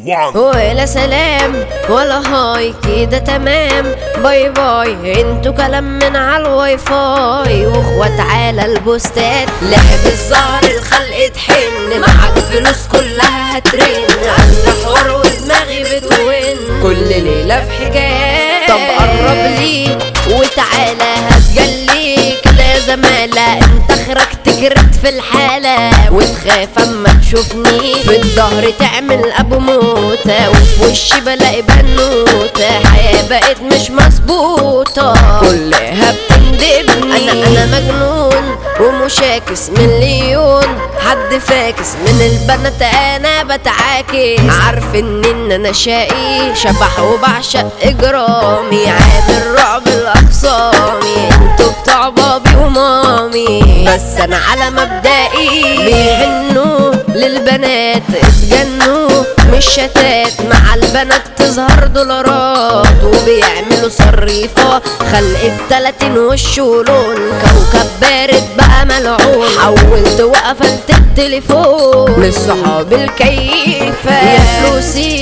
one ولا سلام ولا هاي كده تمام باي باي انتوا كلام من على الواي فاي واخوات على البوستات لعب الزهر الخلق تحن معاك فلوس كلها هترن عندي حوار ودماغي بتون كل ليلة في حكايات طب قرب لي وتعالى هتجلي كده يا زمالة انت اخرك تجرد في الحالة وتخاف اما تشوفني في الظهر تعمل ابو موتة وفي وشي بلاقي بنوتة حياة بقت مش مظبوطة كلها بتندبني انا انا مجنون ومشاكس مليون حد فاكس من البنات انا بتعاكس عارف ان ان انا شقي شبح وبعشق اجرامي عامل رعب الاقسامي انتوا بتوع بابي ومامي بس انا على مبدئي بيهنوا للبنات اتجنوا مش شتات مع البنات تظهر دولارات وبيعملوا صريفة خلق بتلاتين وش ولون كوكب بارد بقى ملعون حولت وقفلت التليفون من صحاب الكيفة يا فلوسي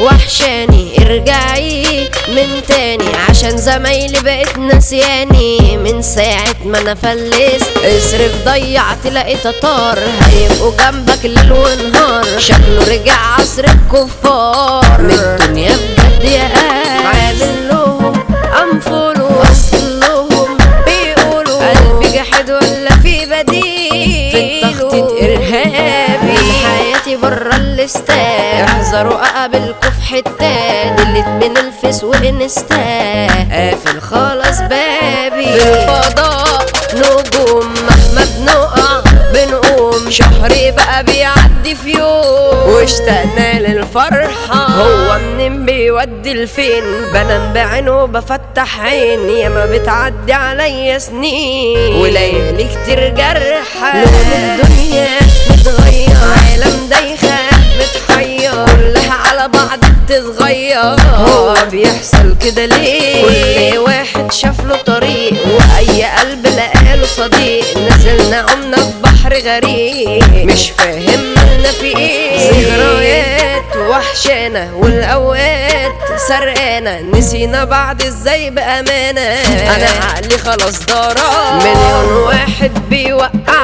وحشاني ارجعي من تاني عشان زمايلي بقت نسياني من ساعة ما انا فلست اصرف ضيعت لقيت طار هيبقوا جنبك ليل ونهار شكله رجع عصر الكفار من الدنيا بجد يا قال عامل لهم انفولو وصل لهم بيقولوا قلبي جحد ولا في بديل في التخطيط ارهابي من حياتي بره الاستاد احذروا اقابلكوا في حتة دلت من الفيس وانستا قافل خلاص بابي في الفضاء نجوم مهما بنقع بنقوم شهري بقى بيعدي في يوم واشتقنا للفرحة هو منين بيودي لفين بنام بعينه بفتح عيني ياما بتعدي عليا سنين وليالي كتير جرحة لون الدنيا متغير عالم دايخة متحير كلها على بعض بتتغير هو بيحصل كده ليه كل واحد شاف له طريق واي قلب لقاله صديق نزلنا قمنا في بحر غريق مش فاهم مالنا في ايه ذكريات وحشانا والاوقات سرقانا نسينا بعض ازاي بامانه انا عقلي خلاص ضرب مليون واحد بيوقع